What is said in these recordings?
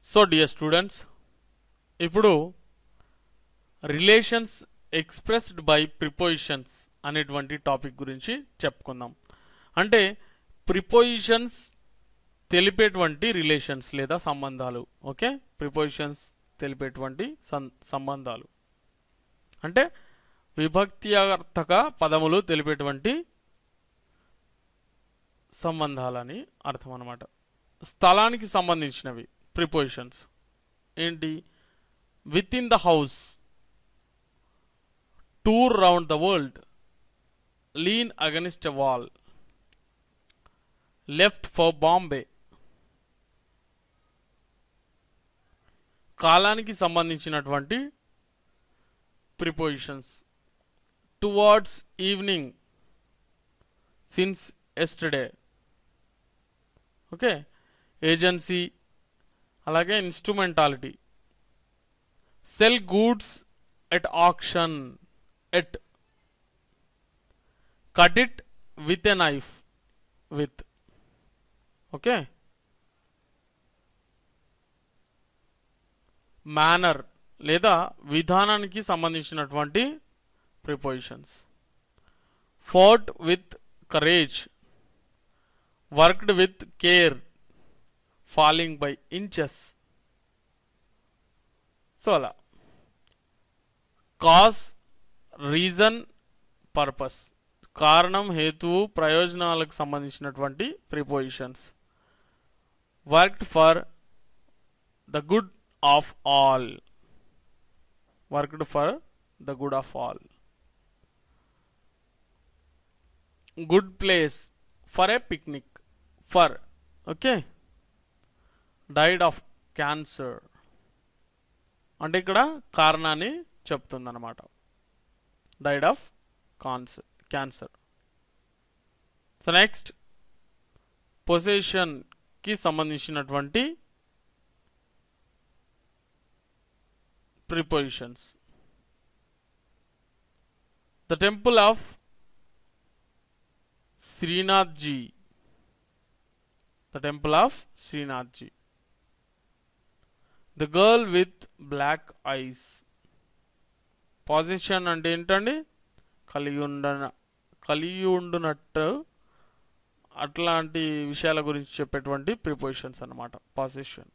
So dear students ఇప్పుడు relations expressed by prepositions అనేటువంటి topic గురించి చెప్పుకుందాం అంటే ప్రిపోజిషన్స్ తెలిపేటువంటి రిలేషన్స్ లేదా సంబంధాలు ఓకే ప్రిపోజిషన్స్ తెలిపేటువంటి సం- సంబంధాలు అంటే విభక్త్యార్థక పదములు తెలిపేటువంటి సంబంధాలని అర్థం అన్నమాట స్థలానికి సంబంధించినవి ప్రిపోజిషన్స్ ఏంటి within the house tour round the world lean against a wall left for Bombay కాలానికి సంబంధించినటువంటి prepositions towards evening since yesterday okay agency అలాగే instrumentality sell goods at auction at cut it with a knife with okay manner లేదా విధానానికి సంబంధించినటువంటి prepositions fought with courage worked with care falling by inches so అలా cause reason purpose కారణం హేతువు ప్రయోజనాలకు సంబంధించినటువంటి prepositions worked for the good of all worked for the good of all good place for a picnic for okay died of cancer అంటే ఇక్కడ కారణాన్ని చెప్తుందన్నమాట died of cancer cancer so next పొజిషన్కి సంబంధించినటువంటి prepositions the temple of Shrinathji the temple of Shrinathji the girl with black eyes position అంటే ఏంటండి కలిగి ఉండ కలిగి ఉండునట్టు అట్లాంటి విషయాల గురించి చెప్పేటువంటి ప్రిపోజిషన్స్ అన్నమాట పొజిషన్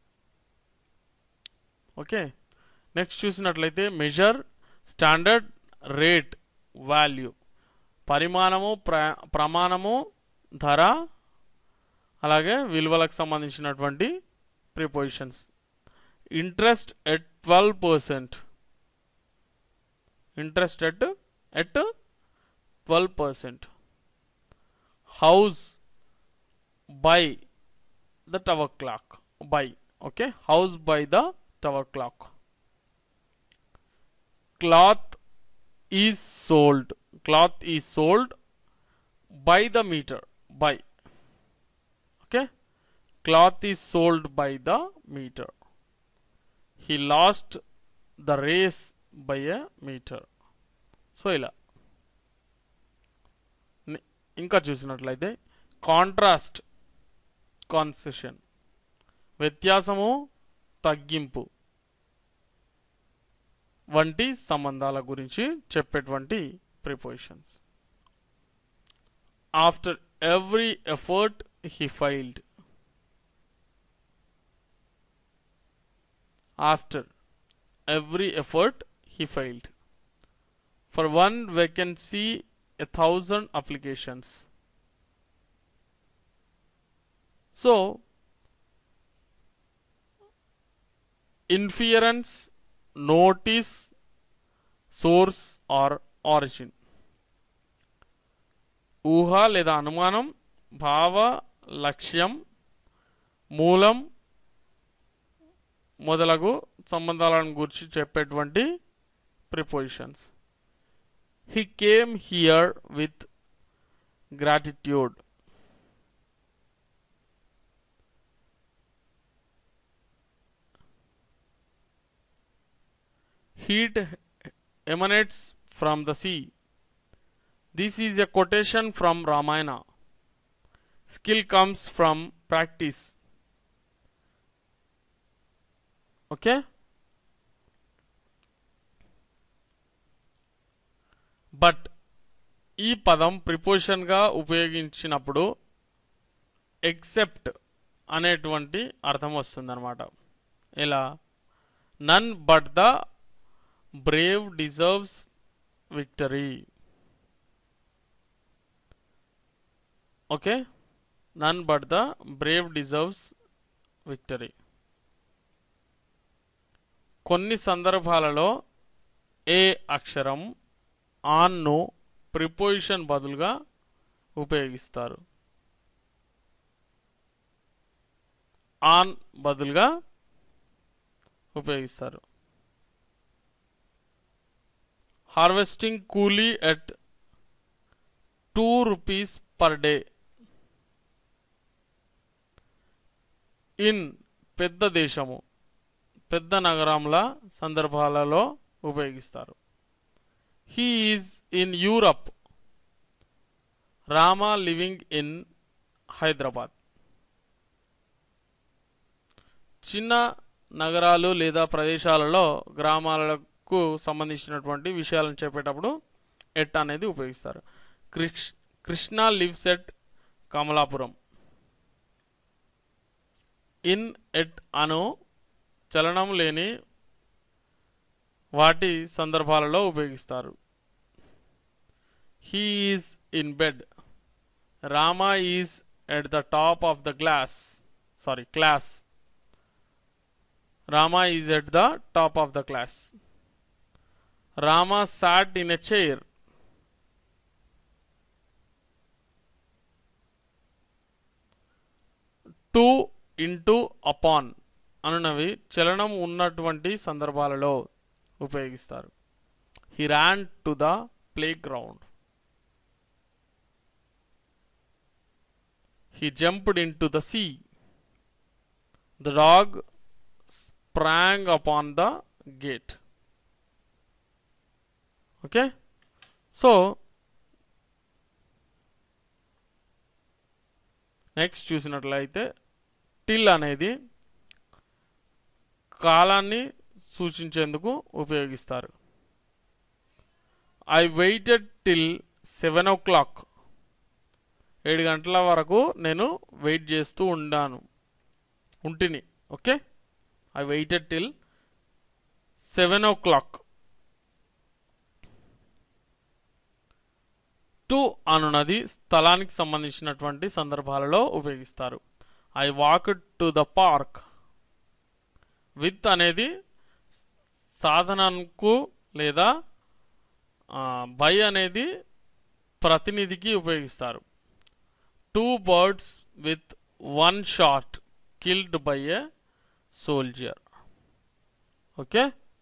ఓకే నెక్స్ట్ చూసినట్లయితే మెజర్ స్టాండర్డ్ రేట్ వాల్యూ పరిమాణము ప్ర ప్రమాణము ధర అలాగే విలువలకు సంబంధించినటువంటి prepositions interest at twelve percent interest at at twelve percent house by the tower clock by okay house by the tower clock cloth is sold cloth is sold by the metre by okay cloth is sold by the metre he lost the race by a metre so ఇలా ని- ఇంకా చూసినట్లయితే contrast concession వ్యత్యాసము తగ్గింపు వంటి సంబంధాల గురించి చెప్పేటువంటి prepositions after every effort he failed after every effort he failed. For one vacancy, a thousand applications. So, inference, notice, source or origin. ఊహ లేదా అనుమానం భావ లక్ష్యం మూలం మొదలగు సంబంధాలను గురించి చెప్పేటువంటి prepositions he came here with gratitude heat emanates from the sea. This is a quotation from Ramayana. Skill comes from practice. Okay but ఈ పదం ప్రిపోజిషన్గా ఉపయోగించినప్పుడు ఎక్సెప్ట్ అనేటువంటి అర్థం వస్తుందన్నమాట ఇలా none but the brave deserves victory okay none but the brave deserves victory కొన్ని సందర్భాలలో ఏ అక్షరం ఆన్ను ప్రిపోజిషన్ బదులుగా ఉపయోగిస్తారు ఆన్ బదులుగా ఉపయోగిస్తారు harvesting coolie at two rupees per day in పెద్ద దేశము పెద్ద నగరంల సందర్భాలలో ఉపయోగిస్తారు he is in Europe Rama living in Hyderabad చిన్న నగరాలు లేదా ప్రదేశాలలో గ్రామాలకు సంబంధించినటువంటి విషయాలను చెప్పేటప్పుడు ఎట్ అనేది ఉపయోగిస్తారు కృష్ Krishna lives at Kamalapuram in at అను చలనం లేని వాటి సందర్భాలలో ఉపయోగిస్తారు he is in bed Rama is at the top of the glass sorry class Rama is at the top of the class Rama sat in a chair to into upon అనునవి చలనం ఉన్నటువంటి సందర్భాలలో ఉపయోగిస్తారు he ran to the playground he jumped into the sea the dog sprang upon the gate okay so next చూసినట్లయితే till అనేది కాలాన్ని సూచించేందుకు ఉపయోగిస్తారు I waited till seven o'clock ఏడు గంటల వరకు నేను వెయిట్ చేస్తూ ఉండాను ఉంటిని okay I waited till seven o'clock to అనున్నది స్థలానికి సంబంధించినటువంటి సందర్భాలలో ఉపయోగిస్తారు I walk to the park with అనేది సాధనకు లేదా బై అనేది ప్రతినిధికి ఉపయోగిస్తారు two birds with one shot killed by a soldier okay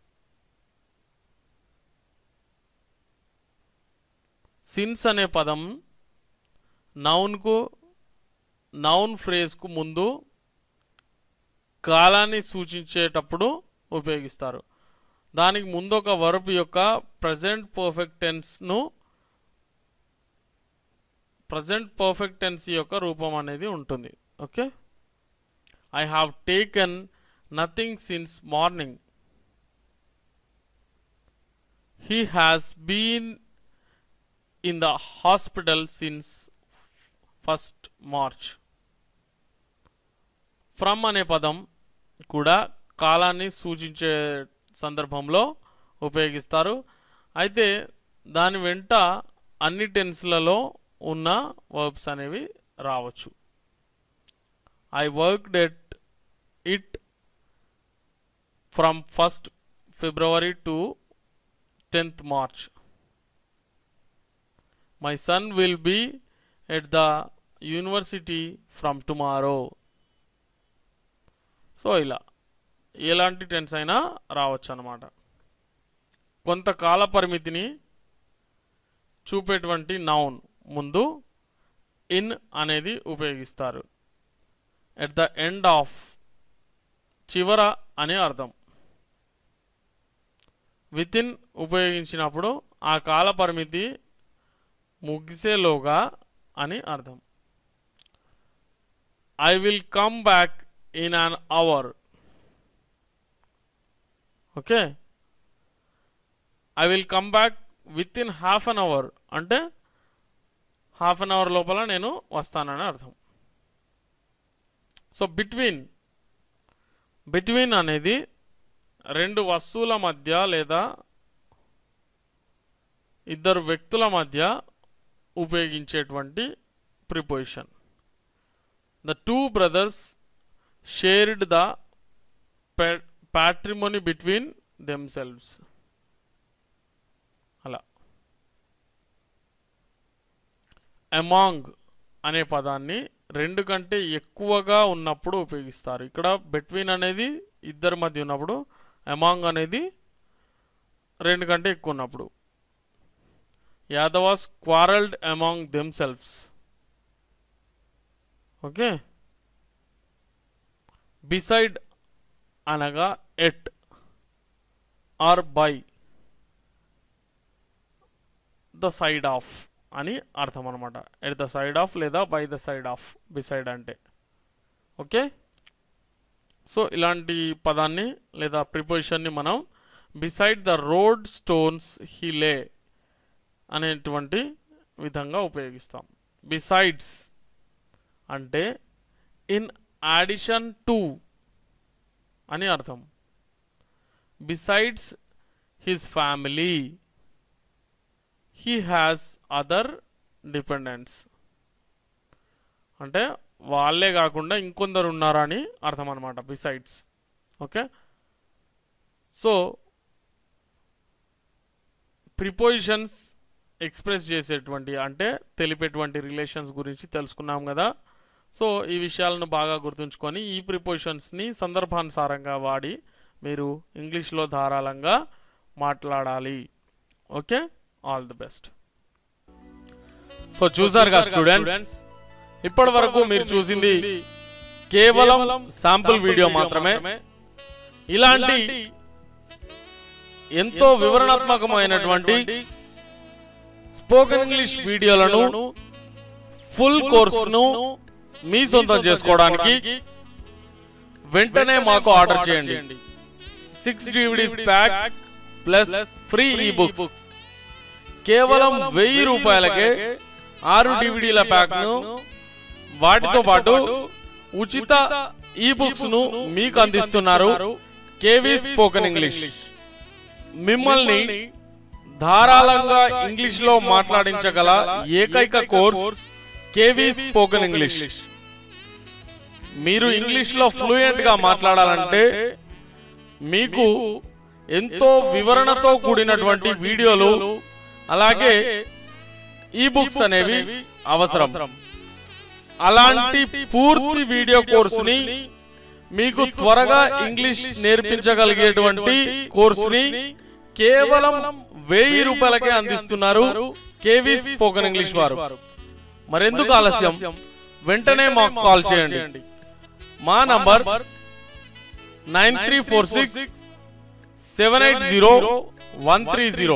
since అనే పదం నౌన్కు నౌన్ ఫ్రేజ్కు ముందు కాలాన్ని సూచించేటప్పుడు ఉపయోగిస్తారు దానికి ముందు ఒక వర్బ్ యొక్క ప్రజెంట్ పర్ఫెక్ట్ టెన్స్ను ప్రజెంట్ పర్ఫెక్ట్ టెన్స్ యొక్క రూపం అనేది ఉంటుంది okay I have taken nothing since morning he has been in the hospital since first March from అనే పదం కూడా కాలాన్ని సూచించే సందర్భంలో ఉపయోగిస్తారు అయితే దాని వెంట అన్ని టెన్స్లలో ఉన్న వర్బ్స్ అనేవి రావచ్చు I worked at it from first February to tenth March my son will be at the university from tomorrow so ఇలా ఎలాంటి టెన్స్ అయినా రావచ్చు అన్నమాట కొంతకాల పరిమితిని చూపేటువంటి నౌన్ ముందు ఇన్ అనేది ఉపయోగిస్తారు ఎట్ ద ఎండ్ ఆఫ్ చివర అని అర్థం విత్ ఇన్ ఉపయోగించినప్పుడు ఆ కాల పరిమితి ముగిసేలోగా అని అర్థం I will come back in an hour okay I will come back within half an hour అంటే హాఫ్ అన్ అవర్ లోపల నేను వస్తానని అర్థం సో బిట్వీన్ బిట్వీన్ అనేది రెండు వస్తువుల మధ్య లేదా ఇద్దరు వ్యక్తుల మధ్య ఉపయోగించేటువంటి preposition the two brothers shared the patrimony between themselves అలా అమాంగ్ అనే పదాన్ని రెండు కంటే ఎక్కువగా ఉన్నప్పుడు ఉపయోగిస్తారు ఇక్కడ బిట్వీన్ అనేది ఇద్దరి మధ్య ఉన్నప్పుడు అమాంగ్ అనేది రెండు కంటే ఎక్కువ ఉన్నప్పుడు Yadavas quarrelled among themselves okay beside అనగా at or by the side of అని అర్థం అనమాట ఎట్ ద సైడ్ ఆఫ్ లేదా by the side of beside అంటే ఓకే సో ఇలాంటి పదాన్ని లేదా ప్రిపోజిషన్ని మనం బిసైడ్ ద రోడ్ స్టోన్స్ హిలే అనేటువంటి విధంగా ఉపయోగిస్తాం బిసైడ్స్ అంటే ఇన్ యాడిషన్ టు అని అర్థం besides his family he has other dependents అంటే వాళ్ళే కాకుండా ఇంకొందరు ఉన్నారని అర్థం అనమాట besides okay so prepositions express చేసేటువంటి అంటే తెలిపేటువంటి రిలేషన్స్ గురించి తెలుసుకున్నాం కదా సో ఈ విషయాలను బాగా గుర్తుంచుకొని ఈ ప్రిపోజిషన్స్ని సందర్భానుసారంగా వాడి మీరు ఇంగ్లీష్లో ధారాళంగా మాట్లాడాలి okay all the best so చూసారుగా స్టూడెంట్స్ ఇప్పటి వరకు మీరు చూసింది కేవలం శాంపుల్ వీడియో మాత్రమే ఇలాంటి ఎంతో వివరణాత్మకమైనటువంటి స్పోకెన్ ఇంగ్లీష్ వీడియోలను ఫుల్ కోర్సును మీ సొంతం చేసుకోవడానికి వెంటనే మాకు ఆర్డర్ చేయండి six DVDs pack plus free ebooks కేవలం వెయ్యి రూపాయలకే ఆరు డివిడీల ప్యాక్ ను వాటితో పాటు ఉచిత ఈ బుక్స్ ను మీకు అందిస్తున్నారు కేవీ స్పోకెన్ ఇంగ్లీష్ మిమ్మల్ని ధారాళంగా ఇంగ్లీష్ లో మాట్లాడించగల ఏకైక కోర్స్ కేవీ స్పోకెన్ ఇంగ్లీష్ మీరు ఇంగ్లీష్ లో ఫ్లూయెంట్ గా మాట్లాడాలంటే మీకు ఎంతో వివరణతో కూడినటువంటి వీడియోలు అలాగే ఈ బుక్స్ అనేవి అవసరం అలాంటి పూర్తి వీడియో కోర్సుని మీకు త్వరగా ఇంగ్లీష్ నేర్పించగలిగేటువంటి కోర్సుని కేవలం వెయ్యి రూపాయలకే అందిస్తున్నారు కేవీ స్పోకెన్ ఇంగ్లీష్ వారు మరెందుకు ఆలస్యం వెంటనే మాకు కాల్ చేయండి మా number nine three four six seven eight zero one three zero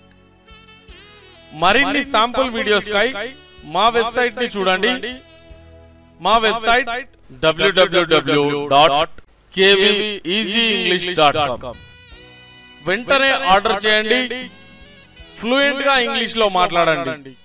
మరిన్ని శాంపుల్ వీడియోస్ కై మా వెబ్సైట్ ని చూడండి మా website WWW dot English dot com వెంటనే ఆర్డర్ చేయండి ఫ్లూయెంట్ గా ఇంగ్లీష్ లో మాట్లాడండి